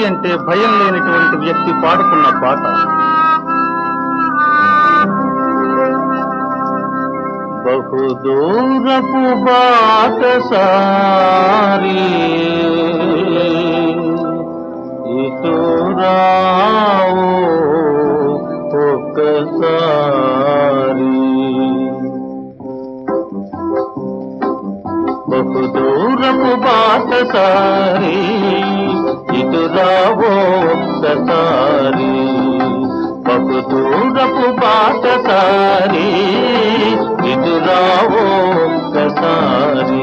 అంటే భయం లేనటువంటి వ్యక్తి పాడుకున్న పాట బహుదూరపు బాట సారి ఇటు రావు ఒక్కసారి బహుదూరపు బాట సారి ఇటు రావో ఒక్కసారి బహుదూరపు బాట సారి ఇటు రావో ఒక్కసారి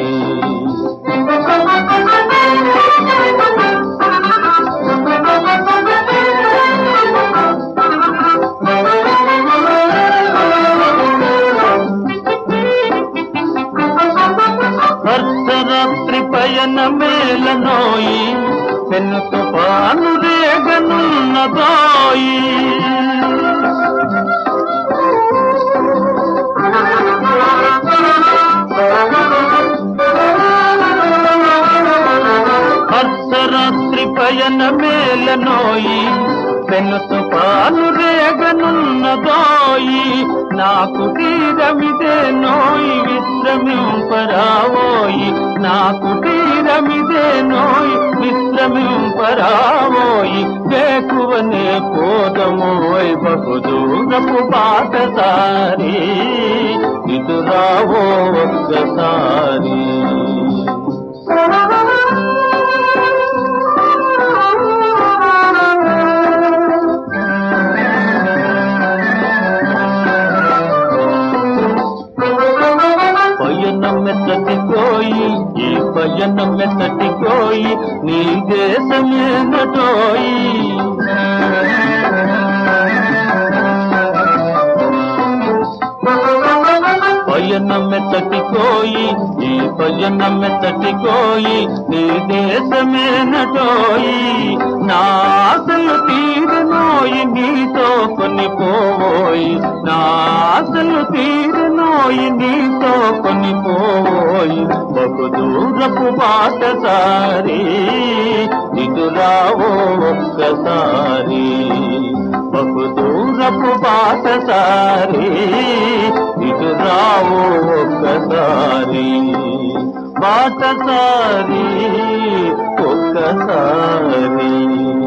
అర్ధరాత్రి పయన మేలనోయి పెన్ను తుఫాను రేగనున్నదోయి అర్ధరాత్రి పయన మేలనోయి పెన్ను తుఫాను రేగనున్నదోయి నాకు తీరమిదే నోయి విశ్రమింపరావోయి నాకు తీరమిదే నోయి విశ్రమింపరావోయి వేకువనే పోదమోయ్ బహుదూరపు బాట సారి ఇటు రావో ఒక్కసారి పయనం మెత్తటికోయి ఈ పయనం మెత్తటికోయి నీ దేశమేనటోయి పయనం మెత్తటికోయి ఈ పయనం మెత్తటికోయి నీ దేశమేనటోయి నా ఆశలు తీరనోయి నీతో కొని పోవోయి నా ఆశలు తీరనోయి నీతో కొని పోవోయి బహు దూరపు బాట సారి ఇటు రావో ఒక్కసారి బహు దూరపు బాట సారి ఇటు రావో ఒక్కసారి బాట సారి ఒక్కసారి